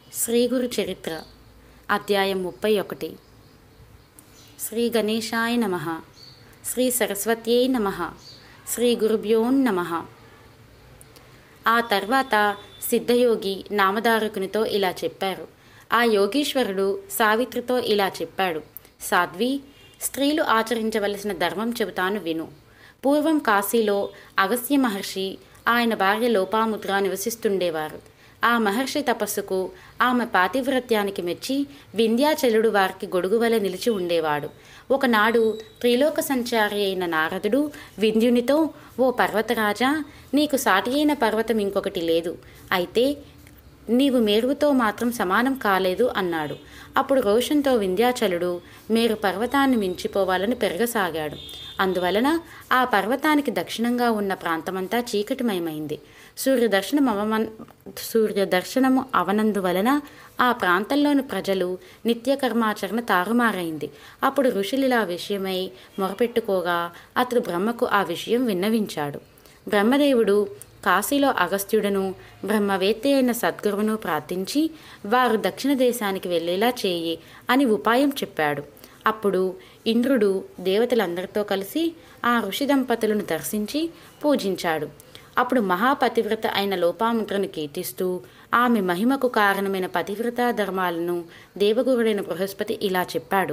శ్రీ గురు చరిత్ర అధ్యాయం ముప్పై ఒకటి శ్రీ గణేశాయ నమ శ్రీ సరస్వత్యై నమ శ్రీ గురుభ్యో నమ ఆ తర్వాత సిద్ధయోగి నామధారకునితో ఇలా చెప్పారు ఆ యోగీశ్వరుడు సావిత్రితో ఇలా చెప్పాడు సాధ్వి స్త్రీలు ఆచరించవలసిన ధర్మం చెబుతాను విను పూర్వం కాశీలో అగస్త్య మహర్షి ఆయన భార్య లోపాముద్ర నివసిస్తుండేవారు ఆ మహర్షి తపస్సుకు ఆమె పాతివ్రత్యానికి మెచ్చి వింధ్యాచలుడు వారికి గొడుగు వలె నిలిచి ఉండేవాడు ఒకనాడు త్రిలోక సంచారి అయిన నారదుడు వింధ్యునితో ఓ పర్వతరాజా నీకు సాటి అయిన పర్వతం ఇంకొకటి లేదు అయితే నీవు మేరుతో మాత్రం సమానం కాలేదు అన్నాడు అప్పుడు రోషంతో వింధ్యాచలుడు మేరు పర్వతాన్ని మించిపోవాలని పెరగసాగాడు అందువలన ఆ పర్వతానికి దక్షిణంగా ఉన్న ప్రాంతమంతా చీకటిమయమైంది సూర్యదర్శనం అవమన్ సూర్యదర్శనము అవనందువలన ఆ ప్రాంతంలోని ప్రజలు నిత్యకర్మాచరణ తారుమారైంది అప్పుడు ఋషులిలా విషయమై మొరపెట్టుకోగా అతడు బ్రహ్మకు ఆ విషయం విన్నవించాడు బ్రహ్మదేవుడు కాశీలో అగస్త్యుడను బ్రహ్మవేత్త అయిన సద్గురువును ప్రార్థించి వారు దక్షిణ దేశానికి వెళ్ళేలా చేయి అని ఉపాయం చెప్పాడు అప్పుడు ఇంద్రుడు దేవతలందరితో కలిసి ఆ ఋషి దంపతులను దర్శించి పూజించాడు అప్పుడు మహాపతివ్రత అయిన లోపాముద్రను కీర్తిస్తూ ఆమె మహిమకు కారణమైన పతివ్రత ధర్మాలను దేవగురుడైన బృహస్పతి ఇలా చెప్పాడు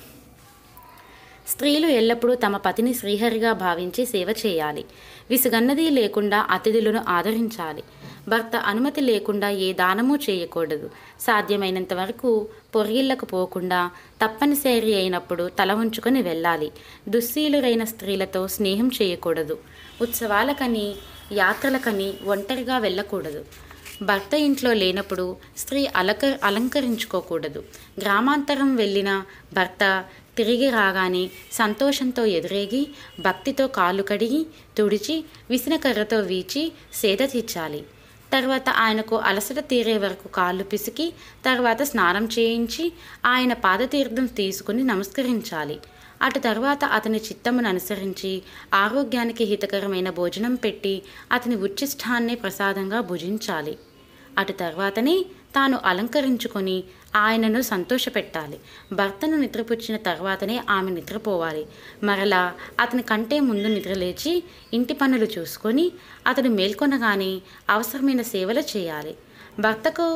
స్త్రీలు ఎల్లప్పుడూ తమ పతిని శ్రీహరిగా భావించి సేవ చేయాలి విసుగన్నది లేకుండా అతిథులను ఆదరించాలి భర్త అనుమతి లేకుండా ఏ దానమూ చేయకూడదు సాధ్యమైనంత వరకు పొరిగిళ్లకు పోకుండా తప్పనిసరి అయినప్పుడు తల ఉంచుకొని వెళ్ళాలి దుశ్శీలురైన స్త్రీలతో స్నేహం చేయకూడదు ఉత్సవాలకని యాత్రలకని ఒంటరిగా వెళ్ళకూడదు భర్త ఇంట్లో లేనప్పుడు స్త్రీ అలక అలంకరించుకోకూడదు గ్రామాంతరం వెళ్ళిన భర్త తిరిగి రాగానే సంతోషంతో ఎదురేగి భక్తితో కాళ్ళు కడిగి తుడిచి విసినకర్రతో వీచి సేద తీర్చాలి తర్వాత ఆయనకు అలసట తీరే వరకు కాళ్ళు పిసికి తర్వాత స్నానం చేయించి ఆయన పాదతీర్థం తీసుకుని నమస్కరించాలి అటు తర్వాత అతని చిత్తమును అనుసరించి ఆరోగ్యానికి హితకరమైన భోజనం పెట్టి అతని ఉచ్చిష్టాన్ని ప్రసాదంగా భుజించాలి అటు తర్వాతనే తాను అలంకరించుకొని ఆయనను సంతోషపెట్టాలి భర్తను నిద్రపుచ్చిన తర్వాతనే ఆమె నిద్రపోవాలి మరలా అతని కంటే ముందు నిద్రలేచి ఇంటి పనులు చూసుకొని అతడు మేల్కొనగానే అవసరమైన సేవలు చేయాలి భర్తకు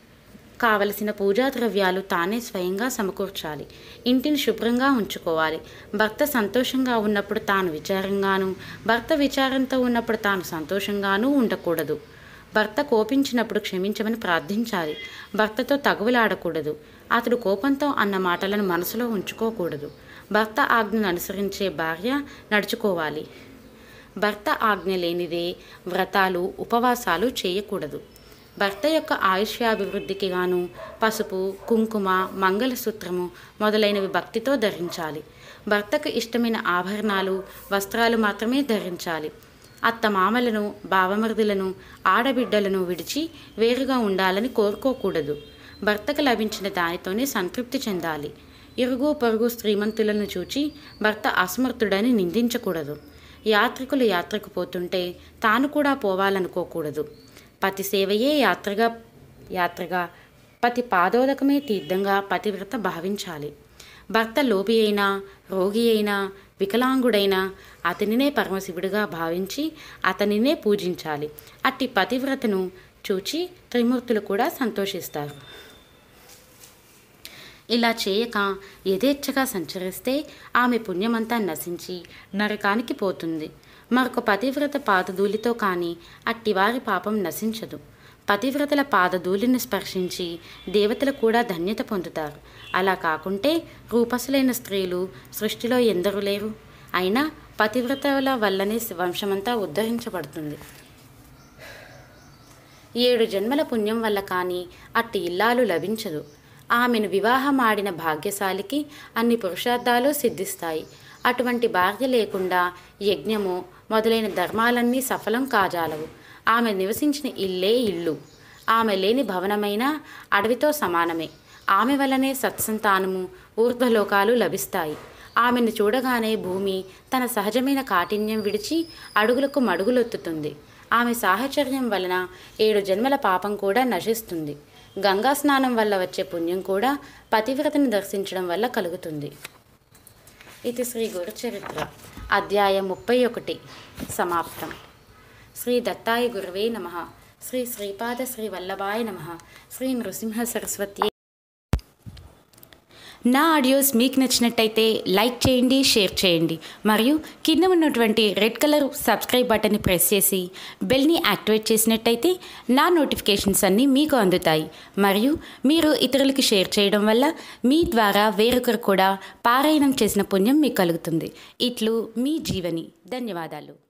కావలసిన పూజా ద్రవ్యాలు తానే స్వయంగా సమకూర్చాలి ఇంటిని శుభ్రంగా ఉంచుకోవాలి భర్త సంతోషంగా ఉన్నప్పుడు తాను విచారంగాను భర్త విచారంతో ఉన్నప్పుడు తాను సంతోషంగానూ ఉండకూడదు భర్త కోపించినప్పుడు క్షమించమని ప్రార్థించాలి భర్తతో తగువులాడకూడదు అతడు కోపంతో అన్న మాటలను మనసులో ఉంచుకోకూడదు భర్త ఆజ్ఞను అనుసరించే భార్య నడుచుకోవాలి భర్త ఆజ్ఞ లేనిదే వ్రతాలు ఉపవాసాలు చేయకూడదు భర్త యొక్క ఆయుష్యాభివృద్ధికి గాను పసుపు కుంకుమ మంగళసూత్రము మొదలైనవి భక్తితో ధరించాలి భర్తకు ఇష్టమైన ఆభరణాలు వస్త్రాలు మాత్రమే ధరించాలి అత్తమామలను బావమరుదులను ఆడబిడ్డలను విడిచి వేరుగా ఉండాలని కోరుకోకూడదు భర్తకు లభించిన దానితోనే సంతృప్తి చెందాలి ఇరుగు పొరుగు శ్రీమంతులను చూచి భర్త అసమర్థుడని నిందించకూడదు యాత్రికులు యాత్రకు పోతుంటే తాను కూడా పోవాలనుకోకూడదు పతి సేవయే యాత్రగా యాత్రగా పతి పాదోదకమే తీర్థంగా పతివ్రత భావించాలి భర్త లోపి అయినా రోగి అయినా వికలాంగుడైనా అతనినే పరమశివుడిగా భావించి అతనినే పూజించాలి అట్టి పతివ్రతను చూచి త్రిమూర్తులు కూడా సంతోషిస్తారు ఇలా చేయక యథేచ్ఛగా సంచరిస్తే ఆమె పుణ్యమంతా నశించి నరకానికి పోతుంది మరొక పతివ్రత పాదధూళితో కానీ అట్టివారి పాపం నశించదు పతివ్రతల పాదధూళిని స్పర్శించి దేవతలు కూడా ధన్యత పొందుతారు అలా కాకుంటే రూపసులైన స్త్రీలు సృష్టిలో ఎందరూ లేరు అయినా పతివ్రతల వల్లనే వంశమంతా ఉద్ధరించబడుతుంది ఏడు జన్మల పుణ్యం వల్ల కానీ అట్టి ఇల్లాలు లభించదు ఆమెను వివాహమాడిన భాగ్యశాలికి అన్ని పురుషార్థాలు సిద్ధిస్తాయి అటువంటి భార్య లేకుండా యజ్ఞము మొదలైన ధర్మాలన్నీ సఫలం కాజాలవు ఆమె నివసించిన ఇల్లే ఇల్లు ఆమె లేని భవనమైన అడవితో సమానమే ఆమె వల్లనే సత్సంతానము ఊర్ధ్వలోకాలు లభిస్తాయి ఆమెను చూడగానే భూమి తన సహజమైన కాఠిన్యం విడిచి అడుగులకు మడుగులొత్తుతుంది ఆమె సాహచర్యం వలన ఏడు జన్మల పాపం కూడా నశిస్తుంది గంగా స్నానం వల్ల వచ్చే పుణ్యం కూడా పతివ్రతని దర్శించడం వల్ల కలుగుతుంది ఇది శ్రీ గురుచరిత్ర అధ్యాయం ముప్పై ఒకటి సమాప్తం శ్రీ దత్తాయ గురువే నమ శ్రీ శ్రీపాద శ్రీ వల్లభాయ నమ శ్రీ నృసింహ సరస్వతి నా ఆడియోస్ మీకు నచ్చినట్టయితే లైక్ చేయండి షేర్ చేయండి మరియు కింద ఉన్నటువంటి రెడ్ కలర్ సబ్స్క్రైబ్ బటన్ని ప్రెస్ చేసి బెల్ని యాక్టివేట్ చేసినట్టయితే నా నోటిఫికేషన్స్ అన్నీ మీకు అందుతాయి మరియు మీరు ఇతరులకి షేర్ చేయడం వల్ల మీ ద్వారా వేరొకరు కూడా పారాయణం చేసిన పుణ్యం మీకు కలుగుతుంది ఇట్లు మీ జీవని ధన్యవాదాలు